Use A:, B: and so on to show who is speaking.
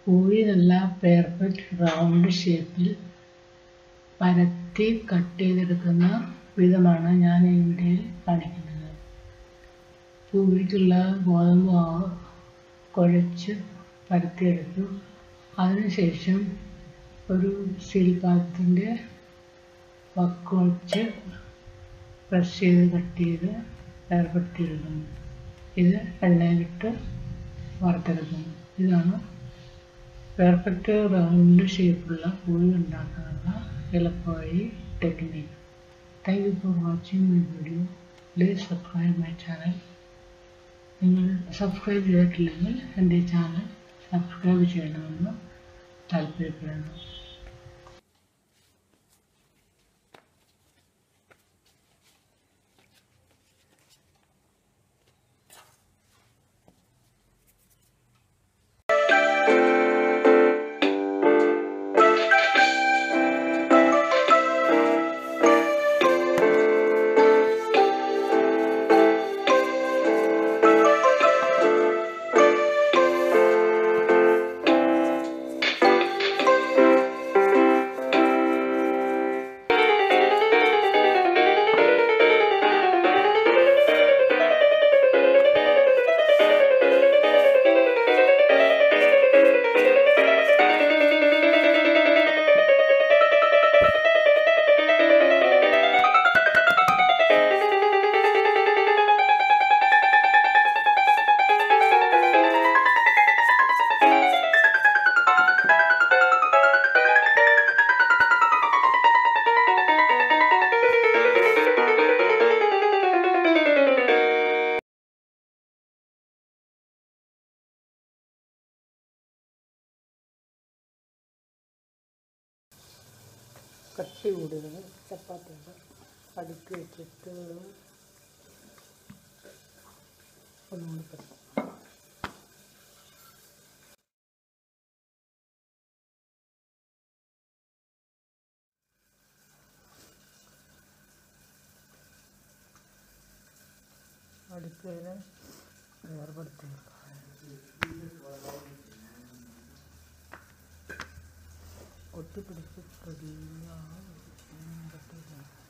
A: പൂഴി നല്ല perfect round ഷേപ്പിൽ പരത്തി കട്ട് ചെയ്തെടുക്കുന്ന വിധമാണ് ഞാൻ ഈ വീഡിയോയിൽ കാണിക്കുന്നത് പൂഴിക്കുള്ള ഗോതമ്പ് മാവ് കുഴച്ച് പരത്തിയെടുത്തു അതിനുശേഷം ഒരു സ്റ്റീൽ പാത്രത്തിൻ്റെ വക്ക് വെച്ച് പ്രസ് ചെയ്ത് കട്ട് ചെയ്ത് ഏർപ്പെടുത്തിയെടുക്കുന്നു ഇത് എണ്ണയിലിട്ട് വറുത്തെടുക്കുന്നു ഇതാണ് പെർഫെക്റ്റ് റൗണ്ട് ഷേപ്പുള്ള പൂഴി ഉണ്ടാക്കാനുള്ള എളുപ്പവഴി technique thank you for watching my video please subscribe my channel നിങ്ങൾ സബ്സ്ക്രൈബ് ചെയ്തിട്ടില്ലെങ്കിൽ എൻ്റെ ചാനൽ സബ്സ്ക്രൈബ് ചെയ്യണമെന്ന് താല്പര്യപ്പെടുന്നു കട്ടി കൂടുതൽ ചപ്പാത്തിയുടെ അടുക്കി വെച്ചിട്ട് ഒന്നുകൂടി പറ്റും അടുക്കയില് വേർപെടുത്തി ഒട്ടിപ്പിടിച്ച് പൊടിയാണ് പറ്റില്ല